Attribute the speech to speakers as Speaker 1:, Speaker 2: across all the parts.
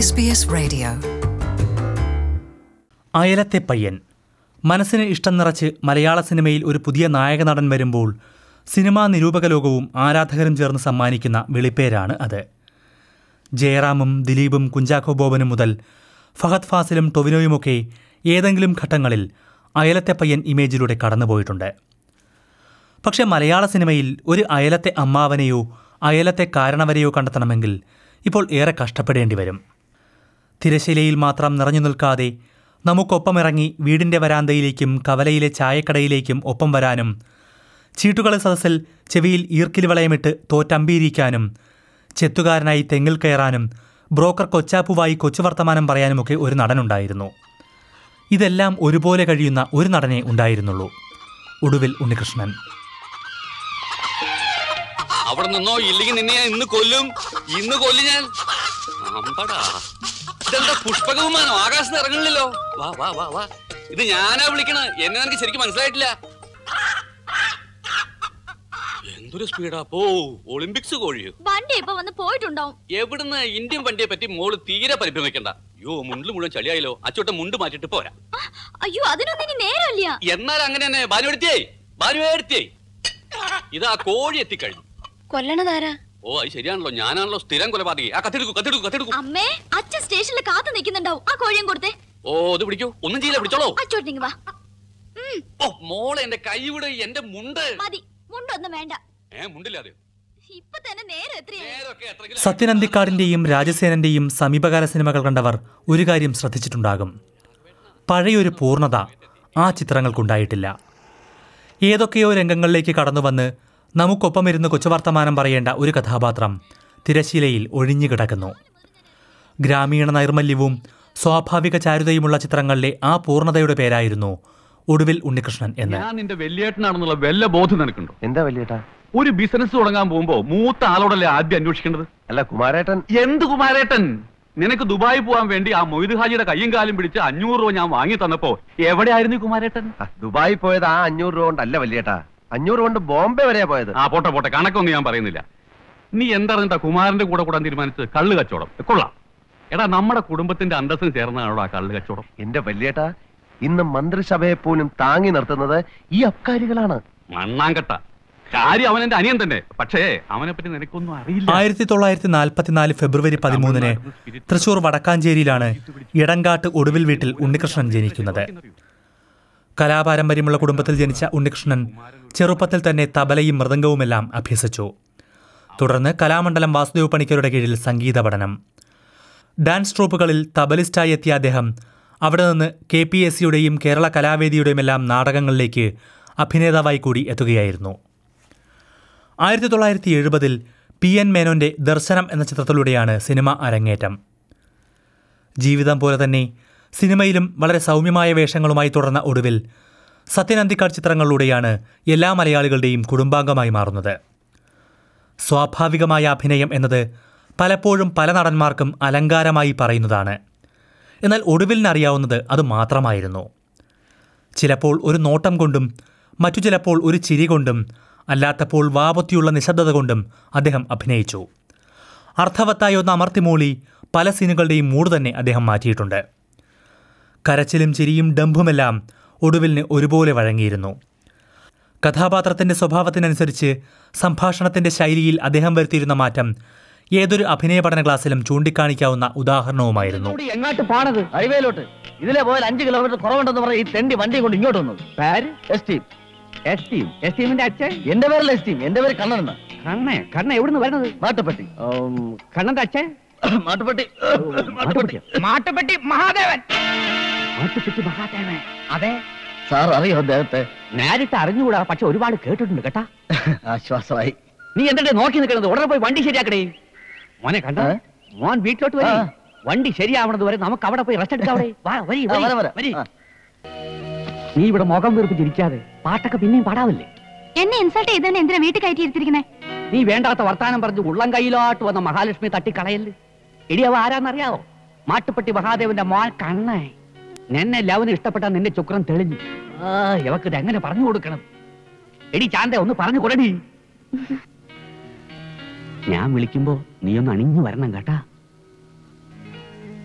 Speaker 1: SBS Radio.
Speaker 2: അയലത്തെ പയ്യൻ മനസ്സിന് ഇഷ്ടം നിറച്ച് മലയാള സിനിമയിൽ ഒരു പുതിയ നായക നടൻ വരുമ്പോൾ സിനിമാ നിരൂപക ലോകവും ആരാധകരും ചേർന്ന് സമ്മാനിക്കുന്ന വിളിപ്പേരാണ് അത് ജയറാമും ദിലീപും കുഞ്ചാക്കോ ബോബനും മുതൽ ഫഹദ് ഫാസിലും ടൊവിനോയുമൊക്കെ ഏതെങ്കിലും ഘട്ടങ്ങളിൽ അയലത്തെ പയ്യൻ ഇമേജിലൂടെ കടന്നുപോയിട്ടുണ്ട് പക്ഷേ മലയാള സിനിമയിൽ ഒരു അയലത്തെ അമ്മാവനെയോ അയലത്തെ കാരണവരെയോ കണ്ടെത്തണമെങ്കിൽ ഇപ്പോൾ ഏറെ കഷ്ടപ്പെടേണ്ടി വരും തിരശീലയിൽ മാത്രം നിറഞ്ഞു നിൽക്കാതെ നമുക്കൊപ്പമിറങ്ങി വീടിൻ്റെ വരാന്തയിലേക്കും കവലയിലെ ചായക്കടയിലേക്കും ഒപ്പം വരാനും ചീട്ടുകളി സദസ്സിൽ ചെവിയിൽ ഈർക്കിൽ വളയമിട്ട് തോറ്റമ്പീരിക്കാനും ചെത്തുകാരനായി തെങ്ങിൽ കയറാനും ബ്രോക്കർ കൊച്ചാപ്പുവായി കൊച്ചുവർത്തമാനം പറയാനുമൊക്കെ ഒരു നടനുണ്ടായിരുന്നു ഇതെല്ലാം ഒരുപോലെ കഴിയുന്ന ഒരു നടനെ ഉണ്ടായിരുന്നുള്ളൂ ഒടുവിൽ ഉണ്ണികൃഷ്ണൻ
Speaker 3: അവിടെ നിന്നോ ഇല്ലെങ്കിൽ നിന്നെ ഞാൻ ഇന്ന് കൊല്ലും ഇന്ന് കൊല്ലും ഞാൻ അമ്പടാ ഇതെന്താ പുഷ്പകവുമാനോ ആകാശത്ത് ഇറങ്ങണില്ലല്ലോ വാ വാ വാ വാ ഇത് ഞാനാ വിളിക്കണ എന്നെ എനിക്ക് ശരിക്കും മനസ്സിലായിട്ടില്ല എന്തൊരു സ്പീഡാ പോ ഒളിമ്പിക്സ് കോഴിയോ
Speaker 4: വണ്ടി ഇപ്പൊ വന്ന് പോയിട്ടുണ്ടാവും
Speaker 3: എവിടുന്ന് ഇന്ത്യൻ വണ്ടിയെ പറ്റി മോള് തീരെ പരിഭ്രമിക്കണ്ട അയ്യോ മുണ്ടിൽ മുഴുവൻ ചളിയായല്ലോ അച്ചോട്ട മുണ്ട് മാറ്റിട്ട് പോരാ
Speaker 4: ആ, അയ്യോ അതിനൊന്നും ഇനി നേരമില്ല
Speaker 3: എന്നാൽ അങ്ങനെ തന്നെ ഭാനുവെടുത്തിയേ ഭാനുവെടുത്തിയേ ഇതാ കോഴി എത്തിക്കഴിഞ്ഞു
Speaker 4: കൊല്ലണതാരാ
Speaker 3: ഓ അത് ശരിയാണല്ലോ ഞാനാണല്ലോ സ്ഥിരം കൊലപാതകി ആ കത്തെടുക്കൂ കത്തെടുക്കൂ കത്തെടുക്കൂ
Speaker 4: അമ്മേ അച്ഛൻ സ്റ്റേഷനിൽ കാത്തു നിൽക്കുന്നുണ്ടാവും ആ കോഴിയും കൊടുത്തേ
Speaker 3: ഓ ഇത് പിടിക്കൂ ഒന്നും ചെയ്യില്ല പിടിച്ചോളൂ
Speaker 4: അച്ചോട്ടിങ് വാ ഉം,
Speaker 3: ഓ മോളെ എന്റെ കൈ വിട് എന്റെ മുണ്ട്
Speaker 4: മതി മുണ്ടൊന്നും വേണ്ട
Speaker 3: ഏ മുണ്ടില്ലാതെ
Speaker 4: ഇപ്പൊ തന്നെ നേരെ എത്രയായി
Speaker 3: നേരൊക്കെ എത്ര
Speaker 2: സത്യൻ അന്തിക്കാടിൻ്റെയും രാജസേനന്റെയും സമീപകാല സിനിമകൾ കണ്ടവർ ഒരു കാര്യം ശ്രദ്ധിച്ചിട്ടുണ്ടാകും പഴയൊരു പൂർണ്ണത ആ ചിത്രങ്ങൾക്കുണ്ടായിട്ടില്ല ഏതൊക്കെയോ രംഗങ്ങളിലേക്ക് കടന്നുവന്ന് നമുക്കൊപ്പമിരുന്ന് കൊച്ചുവർത്തമാനം പറയേണ്ട ഒരു കഥാപാത്രം തിരശീലയിൽ ഒഴിഞ്ഞു കിടക്കുന്നു ഗ്രാമീണ നൈർമല്യവും സ്വാഭാവിക ചാരുതയുമുള്ള ചിത്രങ്ങളിലെ ആ പൂർണ്ണതയുടെ പേരായിരുന്നു ഒടുവിൽ ഉണ്ണികൃഷ്ണൻ എന്ന്
Speaker 5: ഞാൻ നിന്റെ വലിയേട്ടനാണെന്നുള്ള വല്ല ബോധം നിനക്കുണ്ടോ
Speaker 6: എന്താ വലിയേട്ടാ
Speaker 5: ഒരു ബിസിനസ് തുടങ്ങാൻ പോകുമ്പോ മൂത്ത ആളോടല്ലേ ആദ്യം അന്വേഷിക്കേണ്ടത്
Speaker 6: അല്ല കുമാരേട്ടൻ
Speaker 5: എന്ത് കുമാരേട്ടൻ നിനക്ക് ദുബായി പോകാൻ വേണ്ടി ആ മൊയ്ത് ഹാജിയുടെ കയ്യും കാലും പിടിച്ച് അഞ്ഞൂറ് രൂപ ഞാൻ വാങ്ങി തന്നപ്പോ എവിടെയായിരുന്നു ഈ കുമാരേട്ടൻ
Speaker 6: ആ, ദുബായി പോയത് ആ അഞ്ഞൂറ് രൂപ കൊണ്ടല്ല വലിയേട്ടാ അഞ്ഞൂറ് കൊണ്ട് ബോംബെ വരെയാ പോയത്
Speaker 5: ആ പോട്ടെ പോട്ടെ കണക്കൊന്നും ഞാൻ പറയുന്നില്ല നീ എന്തറിഞ്ഞിട്ടാ കുമാരന്റെ കൂടെ കൂടാൻ തീരുമാനിച്ച് കള്ള് കച്ചവടം കൊള്ളാം എടാ നമ്മുടെ കുടുംബത്തിന്റെ അന്തസ്സിന് ചേർന്നതാണോ ആ കള്ള് കച്ചവടം
Speaker 6: എന്റെ വലിയേട്ടാ ഇന്ന് മന്ത്രിസഭയെ പോലും താങ്ങി നിർത്തുന്നത് ഈ അബ്കാരികളാണ്
Speaker 5: മണ്ണാങ്കട്ട കാര്യം അവൻ എന്റെ അനിയൻ തന്നെ പക്ഷേ അവനെ പറ്റി നിനക്കൊന്നും അറിയില്ല
Speaker 2: ആയിരത്തി തൊള്ളായിരത്തി നാൽപ്പത്തിനാല് ഫെബ്രുവരി പതിമൂന്നിന് തൃശൂർ വടക്കാഞ്ചേരിയിലാണ് ഇടങ്കാട്ട് ഒടുവിൽ വീട്ടിൽ ഉണ്ണികൃഷ്ണൻ ജനിക്കുന്നത് കലാപാരമ്പര്യമുള്ള കുടുംബത്തിൽ ജനിച്ച ഉണ്ണികൃഷ്ണൻ ചെറുപ്പത്തിൽ തന്നെ തബലയും മൃദംഗവുമെല്ലാം അഭ്യസിച്ചു തുടർന്ന് കലാമണ്ഡലം വാസുദേവ് പണിക്കരുടെ കീഴിൽ സംഗീത പഠനം ഡാൻസ് ട്രൂപ്പുകളിൽ തബലിസ്റ്റായി എത്തിയ അദ്ദേഹം അവിടെ നിന്ന് കെ പി എസ് സിയുടെയും കേരള കലാവേദിയുടെയുമെല്ലാം നാടകങ്ങളിലേക്ക് അഭിനേതാവായി കൂടി എത്തുകയായിരുന്നു ആയിരത്തി തൊള്ളായിരത്തി എഴുപതിൽ പി എൻ മേനോന്റെ ദർശനം എന്ന ചിത്രത്തിലൂടെയാണ് സിനിമ അരങ്ങേറ്റം ജീവിതം പോലെ തന്നെ സിനിമയിലും വളരെ സൗമ്യമായ വേഷങ്ങളുമായി തുടർന്ന ഒടുവിൽ സത്യൻ അന്തിക്കാട് ചിത്രങ്ങളിലൂടെയാണ് എല്ലാ മലയാളികളുടെയും കുടുംബാംഗമായി മാറുന്നത് സ്വാഭാവികമായ അഭിനയം എന്നത് പലപ്പോഴും പല നടന്മാർക്കും അലങ്കാരമായി പറയുന്നതാണ് എന്നാൽ ഒടുവിലിനറിയാവുന്നത് അത് മാത്രമായിരുന്നു ചിലപ്പോൾ ഒരു നോട്ടം കൊണ്ടും മറ്റു ചിലപ്പോൾ ഒരു ചിരി കൊണ്ടും അല്ലാത്തപ്പോൾ വാപത്തിയുള്ള നിശബ്ദത കൊണ്ടും അദ്ദേഹം അഭിനയിച്ചു അർത്ഥവത്തായ ഒന്ന് അമർത്തിമൂളി പല സീനുകളുടെയും മൂഡ് തന്നെ അദ്ദേഹം മാറ്റിയിട്ടുണ്ട് കരച്ചിലും ചിരിയും ഡംഭുമെല്ലാം ഒടുവിലിന് ഒരുപോലെ വഴങ്ങിയിരുന്നു കഥാപാത്രത്തിന്റെ സ്വഭാവത്തിനനുസരിച്ച് സംഭാഷണത്തിന്റെ ശൈലിയിൽ അദ്ദേഹം വരുത്തിയിരുന്ന മാറ്റം ഏതൊരു അഭിനയ പഠന ക്ലാസ്സിലും ചൂണ്ടിക്കാണിക്കാവുന്ന ഉദാഹരണവുമായിരുന്നു
Speaker 7: എങ്ങാട്ട് പാണത് ഹൈവേയിലോട്ട് ഇതിലെ പോയാൽ അഞ്ച് കിലോമീറ്റർ കുറവുണ്ടെന്ന് പറഞ്ഞ ഈ തെണ്ടി വണ്ടി കൊണ്ട് ഇങ്ങോട്ട് വന്നത് പേര് S team S team S ടീമിന്റെ അച്ഛൻ എന്റെ പേരല്ല എസ് ടീം എന്റെ പേര് കണ്ണനെന്ന് കണ്ണേ കണ്ണ എവിടുന്ന് വരുന്നത് മാട്ടുപ്പെട്ടി കണ്ണന്റെ അച്ഛൻ മാട്ടുപ്പെട്ടി മാട്ടുപ്പെട്ടി മാട്ടുപ്പെട്ടി മഹാദേവൻ മാട്ടുപ്പെട്ടി മഹാദേവൻ അതെ സാർ അറിയോ അദ്ദേഹത്തെ നേരിട്ട് അറിഞ്ഞുകൂടാ പക്ഷെ ഒരുപാട് കേട്ടിട്ടുണ്ട് കേട്ടാ ആശ്വാസമായി നീ എന്തിട്ട് നോക്കി നിൽക്കുന്നത് ഉടനെ പോയി വണ്ടി ശരിയാക്കണേ മോനെ കണ്ട മോൻ വീട്ടിലോട്ട് വരി വണ്ടി ശരിയാവണത് വരെ നമുക്ക് അവിടെ പോയി റെസ്റ്റ് എടുക്കാം അവിടെ. വാ, വരി, വരി, വരി. നീ ഇവിടെ മുഖം വീർപ്പിച്ചിരിക്കാതെ പാട്ടൊക്കെ പിന്നെയും പാടാവില്ലേ
Speaker 4: എന്നെ ഇൻസൾട്ട് ചെയ്തന്നെ എന്തിനാ വീട്ടിൽ കയറ്റി ഇരുത്തിരിക്കുന്നേ
Speaker 7: നീ വേണ്ടാത്ത വർത്താനം പറഞ്ഞ് ഉള്ളം കയ്യിലോട്ട് വന്ന മഹാലക്ഷ്മി തട്ടിക്കളയല് ഇടി അവ ആരാന്നറിയാവോ മാട്ടുപ്പെട്ടി മഹാദേവന്റെ മോൻ കണ്ണേ നിന്നെ ലവന് ഇഷ്ടപ്പെട്ട നിന്റെ ചുക്രം തെളിഞ്ഞു ആ ഇവക്ക് ഇത് എങ്ങനെ പറഞ്ഞു കൊടുക്കണം എടി ചാന്ത ഒന്ന് പറഞ്ഞു കൊടുടി ഞാൻ വിളിക്കുമ്പോ നീ ഒന്ന് അണിഞ്ഞു വരണം കേട്ടാ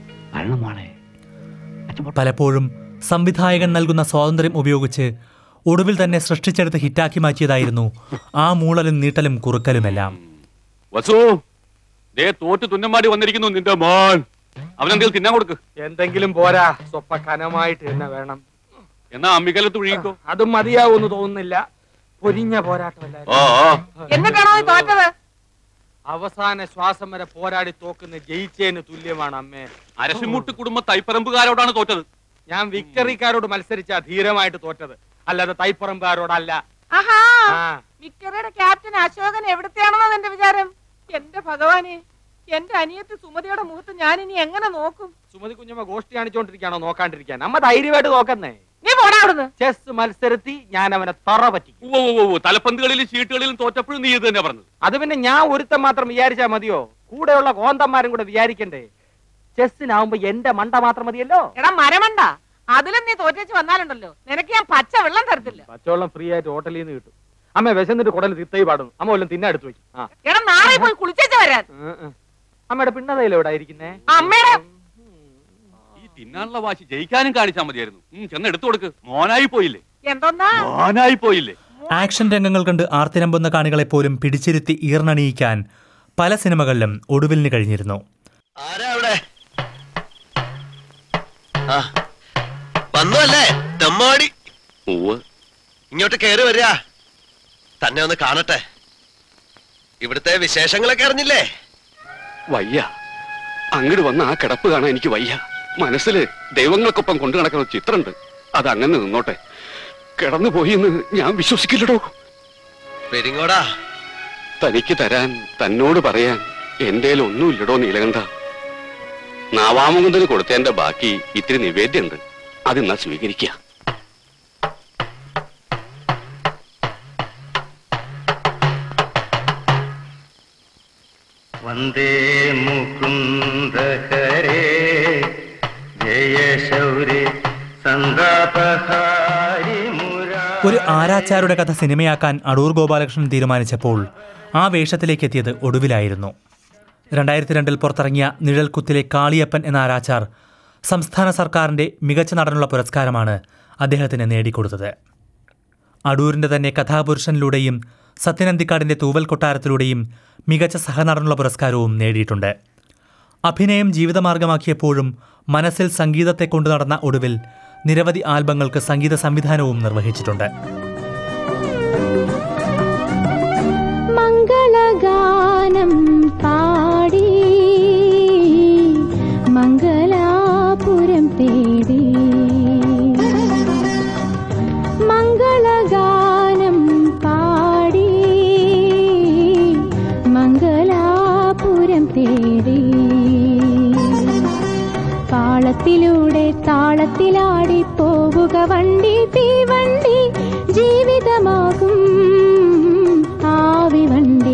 Speaker 5: വരണം മോളെ
Speaker 2: പലപ്പോഴും സംവിധായകൻ നൽകുന്ന സ്വാതന്ത്ര്യം ഉപയോഗിച്ച് ഒടുവിൽ തന്നെ സൃഷ്ടിച്ചെടുത്ത് ഹിറ്റാക്കി മാറ്റിയതായിരുന്നു ആ മൂളലും നീട്ടലും കുറുക്കലുമെല്ലാം
Speaker 5: വസു ദേ തോറ്റ് തുന്നമാടി വന്നിരിക്കുന്നു നിന്റെ മോൻ അവനെന്തെങ്കിലും തിന്നാൻ കൊടുക്ക്
Speaker 1: എന്തെങ്കിലും പോരാ സ്വപ്പ കനമായിട്ട് തന്നെ വേണം
Speaker 5: എന്നാ അമ്മിക്കലത്ത് ഒഴുകിക്കോ
Speaker 1: അതും മതിയാവൂന്ന് തോന്നുന്നില്ല പൊരിഞ്ഞ പോരാട്ടമല്ലായിരുന്നു
Speaker 5: ഓ ഓ
Speaker 1: എന്നിട്ടാണോ നീ തോറ്റത് അവസാന ശ്വാസം വരെ പോരാടി തോക്കുന്ന ജയിച്ചേന് തുല്യമാണ് അമ്മേ
Speaker 5: അരശിമുട്ട് കുടുംബ തൈപ്പറമ്പുകാരോടാണ് തോറ്റത്
Speaker 1: ഞാൻ വിക്ടറിക്കാരോട് മത്സരിച്ച ധീരമായിട്ട് തോറ്റത് അല്ലാതെ തൈപ്പറമ്പുകാരോടല്ല
Speaker 8: ആഹാ
Speaker 1: ആ
Speaker 8: വിക്ടറിയുടെ ക്യാപ്റ്റൻ അശോകൻ എവിടത്തെയാണെന്നാണ് എന്റെ വിചാരം എന്റെ ഭഗവാനെ എന്റെ അനിയത്തി സുമതിയുടെ മുഖത്ത് ഞാൻ ഇനി എങ്ങനെ നോക്കും
Speaker 1: സുമതി കുഞ്ഞമ്മ ഗോഷ്ടി കാണിച്ചോണ്ടിരിക്കാണോ നോക്കാണ്ടിരിക്കാൻ അമ്മ ധൈര്യമായിട്ട് നോക്കുന്നേ
Speaker 8: നീ പോടാ അവിടുന്ന്
Speaker 1: ചെസ് മത്സരത്തി ഞാൻ അവനെ തറ പറ്റിക്കും
Speaker 5: ഉവ്വ് ഉവ്വ് ഉവ്വ്. തലപ്പന്തുകളിലും ചീട്ടുകളിലും തോറ്റപ്പോഴും നീ ഇത് തന്നെ പറഞ്ഞത്
Speaker 1: അത് പിന്നെ ഞാൻ ഒരുത്തൻ മാത്രം വിചാരിച്ചാ മതിയോ കൂടെയുള്ള കോന്തന്മാരും കൂടെ വിചാരിക്കണ്ടേ ചെസ്സിനാവുമ്പോ എന്റെ മണ്ട മാത്രം മതിയല്ലോ
Speaker 8: എടാ മരമണ്ട അതിലും നീ തോറ്റേച്ച് വന്നാലുണ്ടല്ലോ നിനക്ക് ഞാൻ പച്ച വെള്ളം തരത്തില്ല
Speaker 1: പച്ചവെള്ളം ഫ്രീ ആയിട്ട് ഹോട്ടലിൽ നിന്ന് കിട്ടും അമ്മ വിശന്നിട്ട് കുടൽ തിത്തൈ പാടുന്നു അമ്മ വല്ലതും തിന്നെ എടുത്തു വെക്കും ആ
Speaker 8: എടാ നാളെ പോയി കുളിച്ചേച്ച് വരാൻ
Speaker 1: ഉം, ഉം. അമ്മയുടെ പിണ്ണതയില എവിടെ ഇരിക്കുന്നേ
Speaker 8: അമ്മയുടെ
Speaker 5: ഈ തിന്നാനുള്ള വാശി ജയിക്കാനും കാണിച്ചാൽ മതിയായിരുന്നു ഉം, ചെന്ന് എടുത്തു കൊടുക്ക് മോനായി പോയില്ലേ
Speaker 8: എന്തോന്നാ
Speaker 5: മോനായി പോയില്ലേ
Speaker 2: ആക്ഷൻ രംഗങ്ങൾ കണ്ട് ആർത്തിരമ്പുന്ന കാണികളെപ്പോലും പിടിച്ചിരുത്തി ഈർണണിയിക്കാൻ പല സിനിമകളിലും ഒടുവിലിന് കഴിഞ്ഞിരുന്നു
Speaker 6: ആരാ അവിടെ ആ വന്നു അല്ലേ തെമ്മാടി
Speaker 3: ഉവ്വ്
Speaker 6: ഇങ്ങോട്ട് കയറി വരിക തന്നെ ഒന്ന് കാണട്ടെ ഇവിടുത്തെ വിശേഷങ്ങളൊക്കെ അറിഞ്ഞില്ലേ
Speaker 3: വയ്യ അങ്ങോട്ട് വന്ന ആ കിടപ്പ് കാണാൻ എനിക്ക് വയ്യ മനസ്സിൽ ദൈവങ്ങൾക്കൊപ്പം കൊണ്ടു നടക്കുന്ന ചിത്രമുണ്ട് അത് അങ്ങനെ നിന്നോട്ടെ കിടന്നു പോയി എന്ന് ഞാൻ വിശ്വസിക്കില്ലടോ
Speaker 6: പെരിങ്ങോടാ
Speaker 3: തനിക്ക് തരാൻ തന്നോട് പറയാൻ എന്റെ ഒന്നുമില്ലടോ നീലകണ്ഠ നാവാമുകുന്ദന് കൊടുത്തതിന്റെ ബാക്കി ഇത്തിരി നിവേദ്യമുണ്ട് അതിന്നാ സ്വീകരിക്കുക
Speaker 9: वन्दे मुकुन्द हरे जय शौरि सन्दापहारि मुरा
Speaker 2: ഒരു ആരാച്ചാരുടെ കഥ സിനിമയാക്കാൻ അടൂർ ഗോപാലകൃഷ്ണൻ തീരുമാനിച്ചപ്പോൾ ആ വേഷത്തിലേക്ക് എത്തിയത് ഒടുവിലായിരുന്നു രണ്ടായിരത്തി രണ്ടിൽ പുറത്തിറങ്ങിയ നിഴൽക്കുത്തിലെ കാളിയപ്പൻ എന്ന ആരാച്ചാർ സംസ്ഥാന സർക്കാരിൻ്റെ മികച്ച നടനുള്ള പുരസ്കാരമാണ് അദ്ദേഹത്തിന് നേടിക്കൊടുത്തത് അടൂരിൻ്റെ തന്നെ കഥാപുരുഷനിലൂടെയും സത്യനന്ദിക്കാടിൻ്റെ തൂവൽ കൊട്ടാരത്തിലൂടെയും മികച്ച സഹനടനുള്ള പുരസ്കാരവും നേടിയിട്ടുണ്ട് അഭിനയം ജീവിതമാർഗമാക്കിയപ്പോഴും മനസ്സിൽ സംഗീതത്തെ കൊണ്ടു നടന്ന ഒടുവിൽ നിരവധി ആൽബങ്ങൾക്ക് സംഗീത സംവിധാനവും നിർവഹിച്ചിട്ടുണ്ട്
Speaker 4: മംഗളഗാനം പാടി മംഗലാപുരം തേടി മംഗളഗാനം പാടി മംഗലാപുരം തേടി പാളത്തിലൂടെ താളത്തിലാടി പോവുക വണ്ടി തീവണ്ടി ജീവിതമാകും ആവി വണ്ടി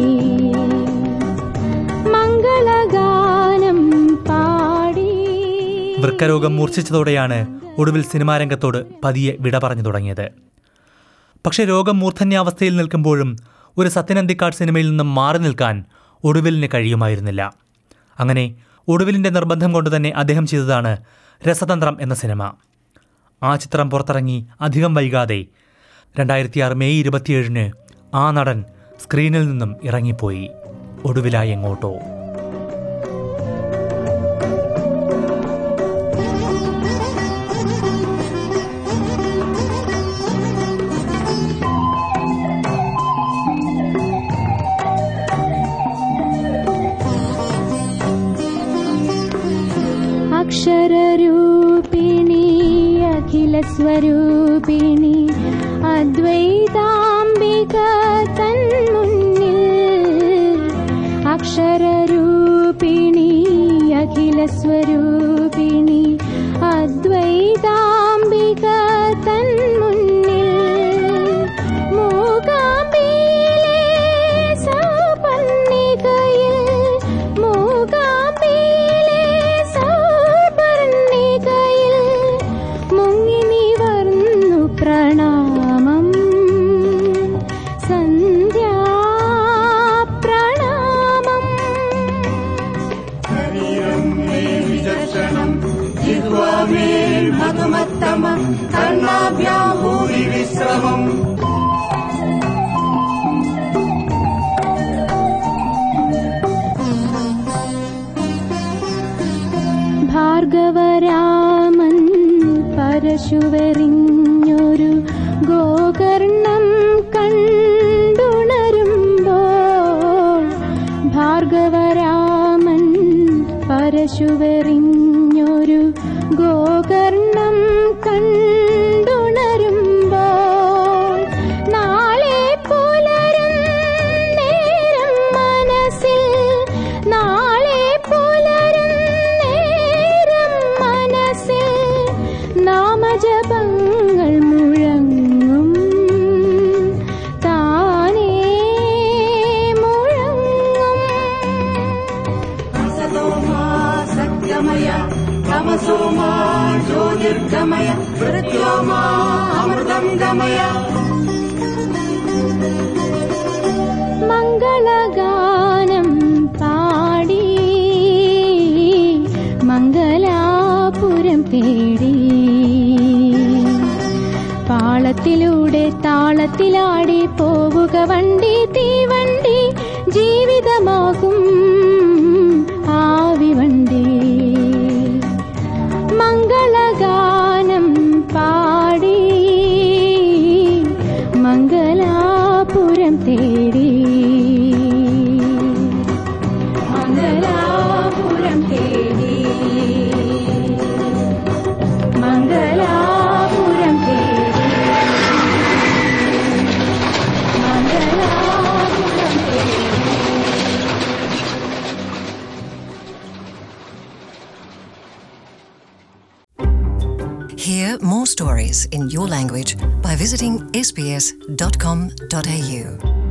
Speaker 4: മംഗളഗാനം പാടി
Speaker 2: വൃക്കരോഗം മൂർച്ഛിച്ചതോടെയാണ് ഒടുവിൽ സിനിമാ രംഗത്തോട് പതിയെ വിട പറഞ്ഞു തുടങ്ങിയത് പക്ഷേ രോഗം മൂർധന്യാവസ്ഥയിൽ നിൽക്കുമ്പോഴും ഒരു സത്യനന്ദിക്കാട് സിനിമയിൽ നിന്നും മാറി നിൽക്കാൻ ഒടുവിലിന് കഴിയുമായിരുന്നില്ല അങ്ങനെ ഒടുവിലിൻ്റെ നിർബന്ധം കൊണ്ട് തന്നെ അദ്ദേഹം ചെയ്തതാണ് രസതന്ത്രം എന്ന സിനിമ ആ ചിത്രം പുറത്തിറങ്ങി അധികം വൈകാതെ രണ്ടായിരത്തി ആറ് മെയ് ഇരുപത്തിയേഴിന് ആ നടൻ സ്ക്രീനിൽ നിന്നും ഇറങ്ങിപ്പോയി ഒടുവിലായി എങ്ങോട്ടോ
Speaker 4: അക്ഷരരൂപിണി അഖിലസ്വരൂപിണി അദ്വൈതാംബിക തൻ മുന്നിൽ അക്ഷരരൂപിണി അഖിലസ്വരൂപിണി അദ്വൈതാംബിക തൻ മുന്നിൽ മൂകാംബിയിലെ സൗപർണികയിൽ മൂകാംബിയിലെ സൗപർണികയിൽ മുങ്ങി നിവർന്നു പ്രണാമം സന്ധ്യാ പ്രണാമം
Speaker 9: विजक्षणा സംഗമ കർണാഭ്യാം ഭൂരി വിശ്രമം
Speaker 4: ഭാർഗവരാമൻ പരശുവെറിഞ്ഞൊരു ഗോകർണം കണ്ടുണരുമ്പോൾ ഭാർഗവരാമൻ പരശുവെറിഞ്ഞൊരു ഗോകർണം കണ്ടുണരുമ്പോൾ നാളെ പുലരും നേരം മനസ്സിൽ നാളെ പുലരും നേരം മനസ്സിൽ നാമജപങ്ങൾ മുഴങ്ങും താനേ മുഴങ്ങും
Speaker 9: സത്യമയ തമസോമാ ജ്യോതിർഗമയ മൃത്യോമാ അമൃതം ഗമയ
Speaker 4: മംഗളഗാനം പാടി മംഗലാപുരം തേടി പാളത്തിലൂടെ താളത്തിലാടി പോവുക വണ്ടി തീവണ്ടി ജീവിതമാകും ആവി വണ്ടി മംഗളഗാനം പാടി മംഗലാപുരം തേടി മംഗലാപുരം തേടി മംഗലാപുരം തേടി മംഗലാപുരം തേടി
Speaker 10: Hear more stories in your language by visiting sbs.com.au.